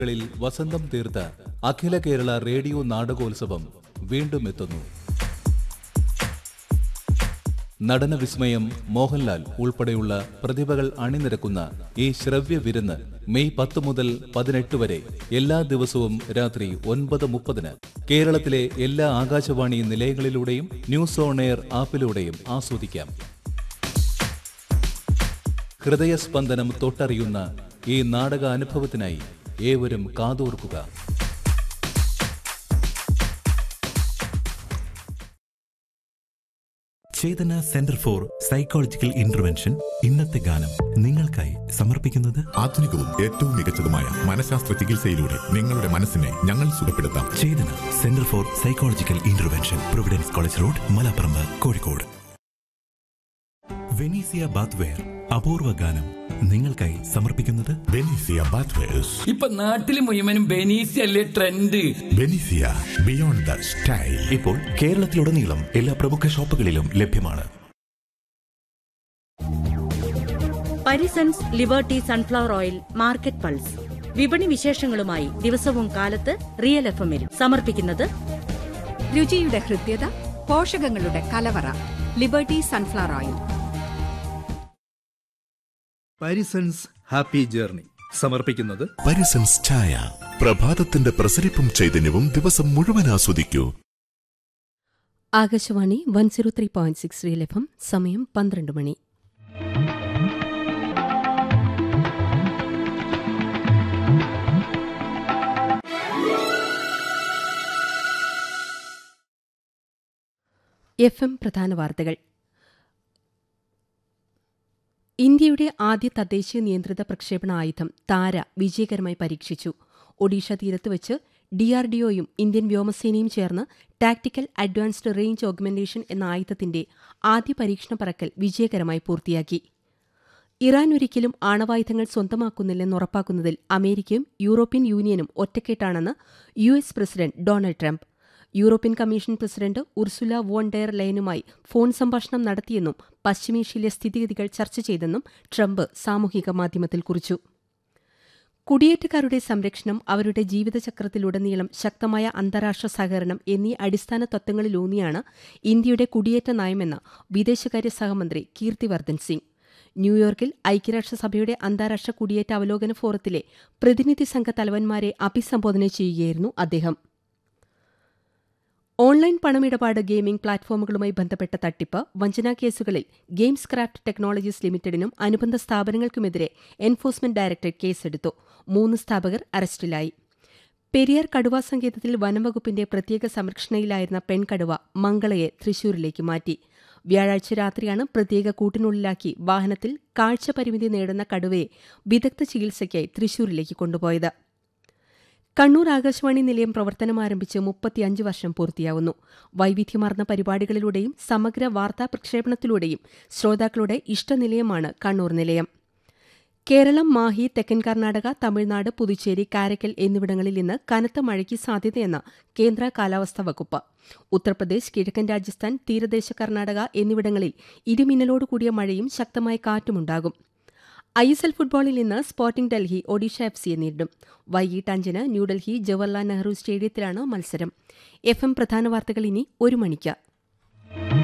ളിൽ വസന്തം തീർത്ത അഖില കേരള റേഡിയോ നാടകോത്സവം വീണ്ടും എത്തുന്നു നടന വിസ്മയം മോഹൻലാൽ ഉൾപ്പെടെയുള്ള പ്രതിഭകൾ അണിനിരക്കുന്ന ഈ ശ്രവ്യ വിരുന്ന് മെയ് പത്ത് മുതൽ പതിനെട്ട് വരെ എല്ലാ ദിവസവും രാത്രി ഒൻപത് മുപ്പതിന് കേരളത്തിലെ എല്ലാ ആകാശവാണി നിലയങ്ങളിലൂടെയും ന്യൂസ് ഓൺ എയർ ആപ്പിലൂടെയും ആസ്വദിക്കാം ഹൃദയസ്പന്ദനം തൊട്ടറിയുന്ന ഈ നാടക അനുഭവത്തിനായി ഏവരും കാതോർക്കുക Chetana centre for psychological intervention ഇന്നത്തെ ഗാനം നിങ്ങൾക്കായി സമർപ്പിക്കുന്നത് ആധുനികവും ഏറ്റവും മികച്ചതുമായ മനഃശാസ്ത്ര ചികിത്സയിലൂടെ നിങ്ങളുടെ മനസ്സിനെ ഞങ്ങൾ സുഖപ്പെടുത്താം Chetana centre for psychological intervention Providence college road Malaparamba Kozhikode Venezia bathware അപൂർവ ഗാനം നിങ്ങൾക്കായി സമർപ്പിക്കുന്നത് ബെനീസിയ ബാത്വേഴ്സ് ഇപ്പൊ നാട്ടില് മുഴുവനും ബെനീസി അല്ലേ ട്രെൻഡ് ബെനീസിയ ബിയോണ്ട് ദ സ്റ്റൈൽ ഇപ്പോൾ കേരളത്തിലുടനീളം എല്ലാ പ്രമുഖ ഷോപ്പുകളിലും ലഭ്യമാണ് Parisons Liberty sunflower oil market pulse വിപണി വിശേഷങ്ങളുമായി ദിവസവും കാലത്ത് റിയൽ എഫ് എമ്മിൽ സമർപ്പിക്കുന്നത് രുചിയുടെ ഹൃദ്യത പോഷകങ്ങളുടെ കലവറ Liberty sunflower oil Parisons happy journey സമർപ്പിക്കുന്നത് പരിസൻസ് ചായ പ്രഭാതത്തിന്റെ പ്രസരിപ്പും ചൈതന്യവും ദിവസം മുഴുവൻ ആസ്വദിക്കൂ Akashvani one zero three point six Real F M സമയം പന്ത്രണ്ട് മണി എഫ് എം പ്രധാന വാർത്തകൾ ഇന്ത്യയുടെ ആദ്യ തദ്ദേശീയ നിയന്ത്രിത പ്രക്ഷേപണ ആയുധം താര വിജയകരമായി പരീക്ഷിച്ചു ഒഡീഷ തീരത്ത് വെച്ച് ഡിആർഡിഒയും ഇന്ത്യൻ വ്യോമസേനയും ചേർന്ന് ടാക്ടിക്കൽ അഡ്വാൻസ്ഡ് റേഞ്ച് ഓഗ്മെന്റേഷൻ എന്ന ആയുധത്തിന്റെ ആദ്യ പരീക്ഷണ പറക്കൽ വിജയകരമായി പൂർത്തിയാക്കി ഇറാൻ ഒരിക്കലും ആണവായുധങ്ങൾ സ്വന്തമാക്കുന്നില്ലെന്ന് ഉറപ്പാക്കുന്നതിൽ അമേരിക്കയും യൂറോപ്യൻ യൂണിയനും ഒറ്റക്കെട്ടാണെന്ന് U S president Donald Trump European commission president Ursula von der ലൈനുമായി ഫോൺ സംഭാഷണം നടത്തിയെന്നും പശ്ചിമേഷ്യയിലെ സ്ഥിതിഗതികൾ ചർച്ച ചെയ്തെന്നും ട്രംപ് സാമൂഹിക മാധ്യമത്തിൽ കുറിച്ചു കുടിയേറ്റക്കാരുടെ സംരക്ഷണം അവരുടെ ജീവിതചക്രത്തിലുടനീളം ശക്തമായ അന്താരാഷ്ട്ര സഹകരണം എന്നീ അടിസ്ഥാന തത്വങ്ങളിലൂന്നിയാണ് ഇന്ത്യയുടെ കുടിയേറ്റ നയമെന്ന് വിദേശകാര്യ സഹമന്ത്രി കീർത്തിവർദ്ധൻ സിംഗ് ന്യൂയോർക്കിൽ ഐക്യരാഷ്ട്രസഭയുടെ അന്താരാഷ്ട്ര കുടിയേറ്റ അവലോകന ഫോറത്തിലെ പ്രതിനിധി സംഘ തലവന്മാരെ അഭിസംബോധന ചെയ്യുകയായിരുന്നു അദ്ദേഹം ഓൺലൈൻ പണമിടപാട് ഗെയിമിംഗ് പ്ലാറ്റ്ഫോമുകളുമായി ബന്ധപ്പെട്ട തട്ടിപ്പ് വഞ്ചനാ കേസുകളിൽ ഗെയിംസ് ക്രാഫ്റ്റ് ടെക്നോളജീസ് ലിമിറ്റഡിനും അനുബന്ധ സ്ഥാപനങ്ങൾക്കുമെതിരെ എൻഫോഴ്സ്മെന്റ് ഡയറക്ടറേറ്റ് കേസെടുത്തു മൂന്ന് സ്ഥാപകർ അറസ്റ്റിലായി പെരിയാർ കടുവ സങ്കേതത്തിൽ വനംവകുപ്പിന്റെ പ്രത്യേക സംരക്ഷണയിലായിരുന്ന പെൺകടുവ മംഗളയെ തൃശൂരിലേക്ക് മാറ്റി വ്യാഴാഴ്ച രാത്രിയാണ് പ്രത്യേക കൂട്ടിനുള്ളിലാക്കി വാഹനത്തിൽ കാഴ്ച പരിമിതി നേടുന്ന കടുവയെ വിദഗ്ധ ചികിത്സയ്ക്കായി തൃശൂരിലേക്ക് കൊണ്ടുപോയത് കണ്ണൂർ ആകാശവാണി നിലയം പ്രവർത്തനം ആരംഭിച്ച് മുപ്പത്തിയഞ്ച് വർഷം പൂർത്തിയാവുന്നു വൈവിധ്യമാർന്ന പരിപാടികളിലൂടെയും സമഗ്ര വാർത്താ പ്രക്ഷേപണത്തിലൂടെയും ശ്രോതാക്കളുടെ ഇഷ്ടനിലയമാണ് കണ്ണൂർ നിലയം കേരളം മാഹി തെക്കൻ കർണാടക തമിഴ്നാട് പുതുച്ചേരി കാരക്കൽ എന്നിവിടങ്ങളിൽ ഇന്ന് കനത്ത മഴയ്ക്ക് സാധ്യതയെന്ന് കേന്ദ്ര കാലാവസ്ഥാ വകുപ്പ് ഉത്തർപ്രദേശ് കിഴക്കൻ രാജസ്ഥാൻ തീരദേശ കർണാടക എന്നിവിടങ്ങളിൽ ഇടിമിന്നലോട് കൂടിയ മഴയും ശക്തമായ കാറ്റുമുണ്ടാകും ഐ എസ് എൽ ഫുട്ബോളിൽ ഇന്ന് സ്പോർട്ടിംഗ് ഡൽഹി ഒഡീഷ എഫ് സിയെ നേരിടും വൈകിട്ട് അഞ്ചിന് ന്യൂഡൽഹി ജവഹർലാൽ നെഹ്റു സ്റ്റേഡിയത്തിലാണ് മത്സരം എഫ് എം പ്രധാന വാർത്തകൾ ഇനി ഒരു മണിക്ക്